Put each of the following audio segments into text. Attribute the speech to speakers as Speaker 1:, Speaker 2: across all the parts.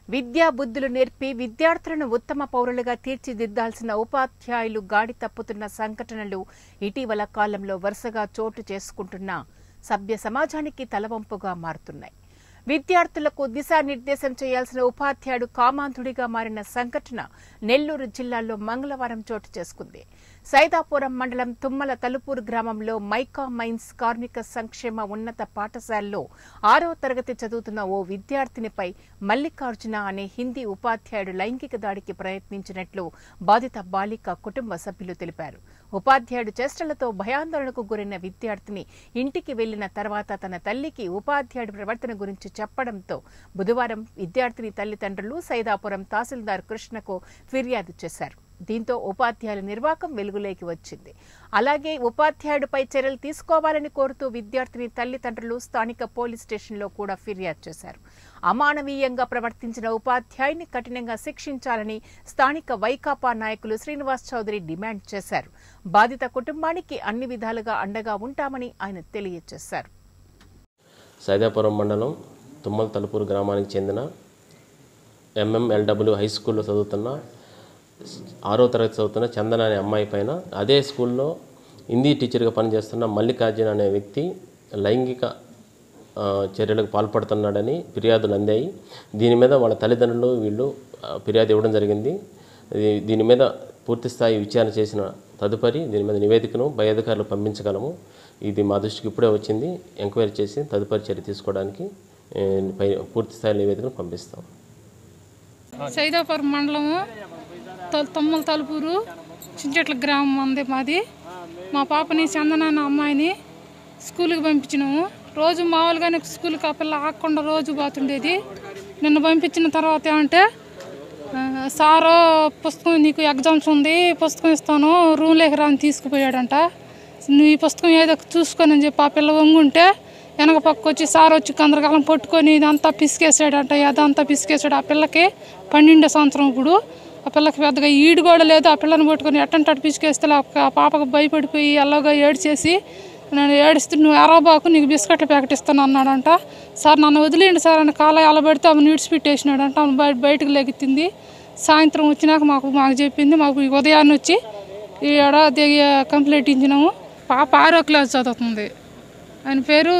Speaker 1: విద్యా బుద్ధులు నేర్పి విద్యార్థులను ఉత్తమ పౌరులుగా తీర్చిదిద్దాల్సిన ఉపాధ్యాయులు గాడి తప్పుతున్న సంఘటనలు ఇటీవల కాలంలో వరుసగా చోటు చేసుకుంటున్న సభ్య సమాజానికి తలవంపుగా మారుతున్నాయి విద్యార్థులకు దిశానిర్దేశం చేయాల్సిన ఉపాధ్యాయుడు కామాంధుడిగా మారిన సంఘటన నెల్లూరు జిల్లాలో మంగళవారం చోటు చేసుకుంది సైదాపురం మండలం తుమ్మల తలుపూరు గ్రామంలో మైకా మైన్స్ కార్మిక సంక్షేమ ఉన్నత పాఠశాలలో ఆరో తరగతి చదువుతున్న ఓ విద్యార్థినిపై మల్లికార్జున అనే హిందీ ఉపాధ్యాయుడు లైంగిక దాడికి ప్రయత్నించినట్లు బాధిత బాలిక కుటుంబ సభ్యులు తెలిపారు ఉపాధ్యాయుడు చేష్టలతో భయాందోళనకు గురైన విద్యార్థిని ఇంటికి వెళ్లిన తర్వాత తన తల్లికి ఉపాధ్యాయుడి ప్రవర్తన గురించి చెప్పడంతో బుధవారం విద్యార్థిని తల్లిదండ్రులు సైదాపురం తహసీల్దార్ కృష్ణకు ఫిర్యాదు చేశారు దీంతో ఉపాధ్యాయుల నిర్వాకం వెలుగులోకి వచ్చింది అలాగే ఉపాధ్యాయుడిపై చర్యలు తీసుకోవాలని కోరుతూ విద్యార్థిని తల్లిదండ్రులు స్థానిక పోలీస్ స్టేషన్లో కూడా ఫిర్యాదు చేశారు అమానవీయంగా ప్రవర్తించిన ఉపాధ్యాయుని కఠినంగా శిక్షించాలని స్థానిక వైకాపా నాయకులు శ్రీనివాస్ చౌదరి డిమాండ్ చేశారు బాధిత కుటుంబానికి అన్ని విధాలుగా అండగా ఉంటామని ఆయన తెలియజేశారు
Speaker 2: సైదాపురం మండలం తుమ్మల తలుపూరు గ్రామానికి చెందిన ఎంఎంఎల్డబ్ల్యూ హై స్కూల్లో చదువుతున్న ఆరో తరగతి చదువుతున్న చందన అనే అమ్మాయి పైన అదే స్కూల్లో హిందీ టీచర్గా పనిచేస్తున్న మల్లికార్జున అనే వ్యక్తి లైంగిక ఆ, చర్యలకు పాల్పడుతున్నాడని ఫిర్యాదులు అందాయి దీని మీద వాళ్ళ తల్లిదండ్రులు వీళ్ళు ఆ, ఫిర్యాదు ఇవ్వడం జరిగింది ఇది- దీని మీద పూర్తి స్థాయి విచారణ చేసిన తదుపరి దీని మీద నివేదికను పై అధికారులు పంపించగలము ఇది మా దృష్టికి ఇప్పుడే వచ్చింది ఎంక్వైరీ చేసి తదుపరి చర్య తీసుకోవడానికి ఏ, పై పూర్తి స్థాయి నివేదికను పంపిస్తాం
Speaker 3: సైదాపురం మండలము తొ- తొమ్మల తలుపూరు చించెట్ల గ్రామం ఉంది మాది మా పాపని చందన అనే అమ్మాయిని స్కూల్కి పంపించినాము రోజు మామూలుగానే స్కూల్కి ఆ పిల్ల ఆగకుండా రోజు పోతుండేది నిన్న పంపించిన తర్వాత ఏమంటే ఆ, సారు పుస్తకం నీకు ఎగ్జామ్స్ ఉంది పుస్తకం ఇస్తాను రూమ్లోకి రాని తీసుకుపోయాడంట నువ్వు ఈ పుస్తకం ఏదో చూసుకొని అని చెప్పి ఆ పిల్ల వంగుంటే వెనక పక్క వచ్చి సార్ వచ్చి కందరకాలం పట్టుకొని ఇదంతా పిసికేసాడంట అదంతా పిసికేసాడు ఆ పిల్లకి పన్నెండో సంవత్సరం ఇప్పుడు ఆ పిల్లకి పెద్దగా ఈడు కూడా లేదు ఆ పిల్లని పట్టుకొని ఎట్టంటే అటు పిసికేస్తే ఆ పాపకు భయపడిపోయి ఎలాగో ఏడ్చేసి నేను ఏడిస్తే నువ్వు ఎరబాకు నీకు బిస్కెట్లు ప్యాకెట్ ఇస్తాను అన్నాడంట సార్ నన్ను వదిలేయండి సార్ అని కాల ఎలా పెడితే ఆమె విడిచిపెట్టేసినాడంట ఆమె బయట బయటకు లెగుతుంది సాయంత్రం వచ్చినాక మాకు మాకు చెప్పింది మాకు ఈ ఉదయాన్నే వచ్చి ఈ ఏడాది కంప్లైంట్ ఇచ్చినాము పాప ఆరో క్లాస్ చదువుతుంది ఆయన పేరు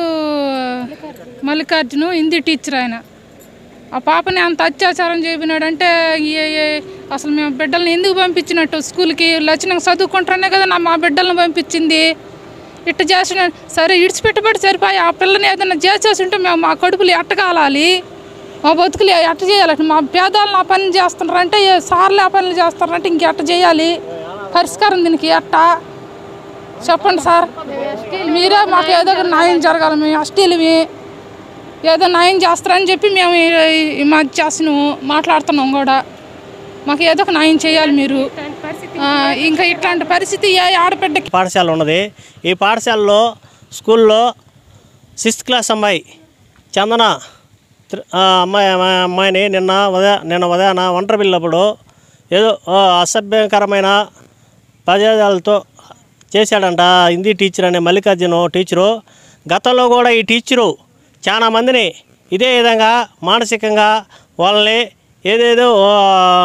Speaker 3: మల్లికార్జును హిందీ టీచర్ ఆయన ఆ పాపని అంత అత్యాచారం చేపినాడంటే ఏ- ఏ- అసలు మేము బిడ్డల్ని ఎందుకు పంపించినట్టు స్కూల్కి లక్షణంగా చదువుకుంటానే కదా నా మా బిడ్డల్ని పంపించింది ఇట్ట చేసిన సరే ఇడిచిపెట్టబడి సరిపోయి ఆ పిల్లని ఏదైనా చేసేసి ఉంటే మేము మా కడుపులు ఎట్టకాలాలి మా బతుకులు ఎట్ట చేయాలంటే మా పేదాలను ఆ పని చేస్తున్నారంటే ఏ సార్లు ఆ పనులు చేస్తున్నారంటే ఇంకెట్ట చేయాలి పరిష్కారం దీనికి ఎట్ట చెప్పండి సార్ మీరే మాకు ఏదో ఒక న్యాయం జరగాలి మేము అస్టీలవి ఏదో న్యాయం చేస్తారని చెప్పి మేము ఈ- ఈ మధ్య చేస్తున్నాము మాట్లాడుతున్నాం కూడా మాకు ఏదో ఒక న్యాయం చేయాలి మీరు ఆ, ఇంకా ఇట్లాంటి పరిస్థితి ఏ ఆడబిడ్డకి
Speaker 4: పాఠశాల ఉన్నది ఈ పాఠశాలలో స్కూల్లో సిక్స్త్ క్లాస్ అమ్మాయి చందన త్రి- ఆ అమ్మాయి ఆ అమ్మాయిని నిన్న ఉదయ నిన్న ఉదయాన ఒంటరి పిల్లప్పుడు ఏదో ఆ, అసభ్యకరమైన పదార్థాలతో చేశాడంట హిందీ టీచర్ అనే మల్లికార్జున టీచరు గతంలో కూడా ఈ టీచరు చాలా మందిని ఇదే విధంగా మానసికంగా వాళ్ళని ఏదేదో ఆ,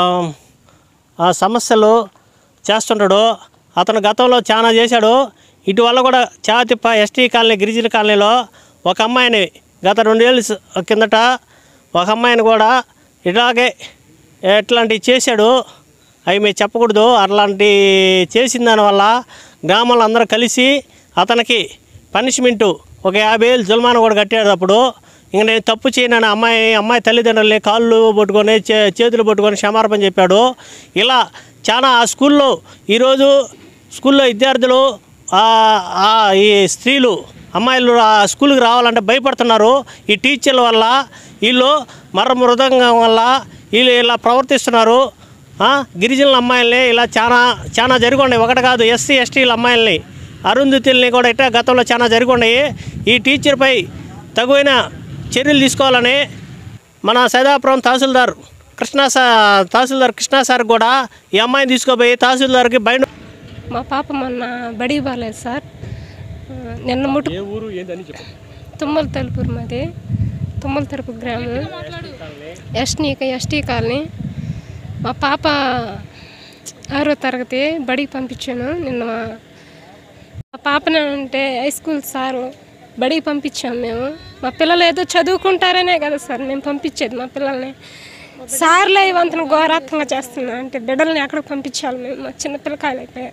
Speaker 4: ఆ సమస్యలు చేస్తుంటాడు అతను గతంలో చాలా చేశాడు ఇటు వల్ల కూడా చాతిప్ప ఎస్టీ కాలనీ గిరిజన కాలనీలో ఒక అమ్మాయిని గత రెండేళ్ళ స- కిందట ఒక అమ్మాయిని కూడా ఇలాగే ఎట్లాంటివి చేశాడు అవి మేము చెప్పకూడదు అట్లాంటి చేసిన దానివల్ల గ్రామంలో అందరూ కలిసి అతనికి పనిష్మెంటు ఒక యాభై వేలు జుల్మాన కూడా కట్టాడు అప్పుడు ఇంక నేను తప్పు చేయనని అమ్మాయి అమ్మాయి తల్లిదండ్రులని కాళ్ళు పట్టుకొని చే చేతులు పట్టుకొని క్షమార్పణ చెప్పాడు ఇలా చాలా ఆ స్కూల్లో ఈరోజు స్కూల్లో విద్యార్థులు ఆ- ఆ ఈ స్త్రీలు అమ్మాయిలు ఆ స్కూల్కి రావాలంటే భయపడుతున్నారు ఈ టీచర్ల వల్ల వీళ్ళు మర మృదంగం వల్ల వీళ్ళు ఇలా ప్రవర్తిస్తున్నారు ఆ, గిరిజనుల అమ్మాయిల్ని ఇలా చాలా చాలా జరిగి ఉన్నాయి ఒకటి కాదు ఎస్సీ ఎస్టీల అమ్మాయిల్ని అరుంధతుల్ని కూడా ఇట్లా గతంలో చాలా జరిగి ఉన్నాయి ఈ టీచర్పై తగువైన చర్యలు తీసుకోవాలని మన సైదాపురం తహసీల్దార్ కృష్ణా సా తహసీల్దార్ కృష్ణా సార్ కూడా ఈ అమ్మాయిని తీసుకుపోయి తహసీల్దార్కి బయట
Speaker 5: మా పాప మొన్న బడికి బాగాలేదు సార్ ఆ, నిన్న ముట్టు తుమ్మల తలుపురు మాది తుమ్మల తరపు గ్రామం ఎస్టీ ఎస్టీ కాలనీ మా పాప ఆరో తరగతి బడికి పంపించాను నిన్న మా మా పాపని అంటే హై స్కూల్ సారు బడికి పంపించాం మేము మా పిల్లలు ఏదో చదువుకుంటారనే కదా సార్ మేము పంపించేది మా పిల్లల్ని సార్లే ఇవంతను ఘోరాత్మకంగా చేస్తున్నా అంటే బిడ్డల్ని ఎక్కడికి పంపించాలి మేము మా చిన్న పిల్లకాయలు అయిపోయాయి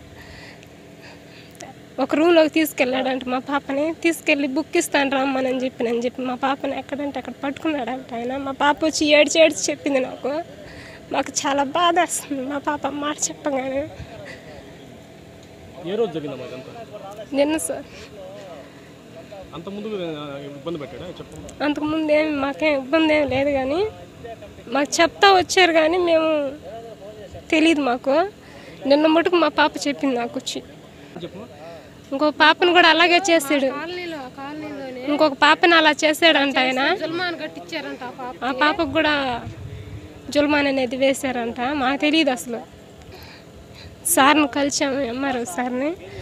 Speaker 5: ఒక రూమ్లోకి తీసుకెళ్ళాడంట మా పాపని తీసుకెళ్ళి బుక్ ఇస్తాను రమ్మని అని చెప్పి అని చెప్పి మా పాపని ఎక్కడంటే అక్కడ పట్టుకున్నాడంట ఆయన మా పాప వచ్చి ఏడ్చి ఏడ్చి చెప్పింది నాకు మాకు చాలా బాధ వేస్తుంది మా పాప మాట చెప్పగానే
Speaker 6: ఏ రోజు జరిగిందమ్మా ఇదంతా
Speaker 5: నిన్న సార్
Speaker 6: అంత ముందు ఇబ్బంది పెట్టాడా చెప్పండి
Speaker 5: అంతకుముందు ఏం మాకేం ఇబ్బంది ఏం లేదు కానీ మాకు చెప్తా వచ్చారు కానీ మేము తెలియదు మాకు నిన్న మటుకు మా పాప చెప్పింది నాకు వచ్చి
Speaker 6: చెప్పు
Speaker 5: ఇంకో పాపను కూడా అలాగే చేసాడు ఇంకొక పాపని అలా చేసాడంట ఆయన ఆ పాపకు కూడా జుల్మాన్ అనేది వేశారంట మాకు తెలియదు అసలు సార్ని కలిసాము ఎంఆర్ఓ సార్ని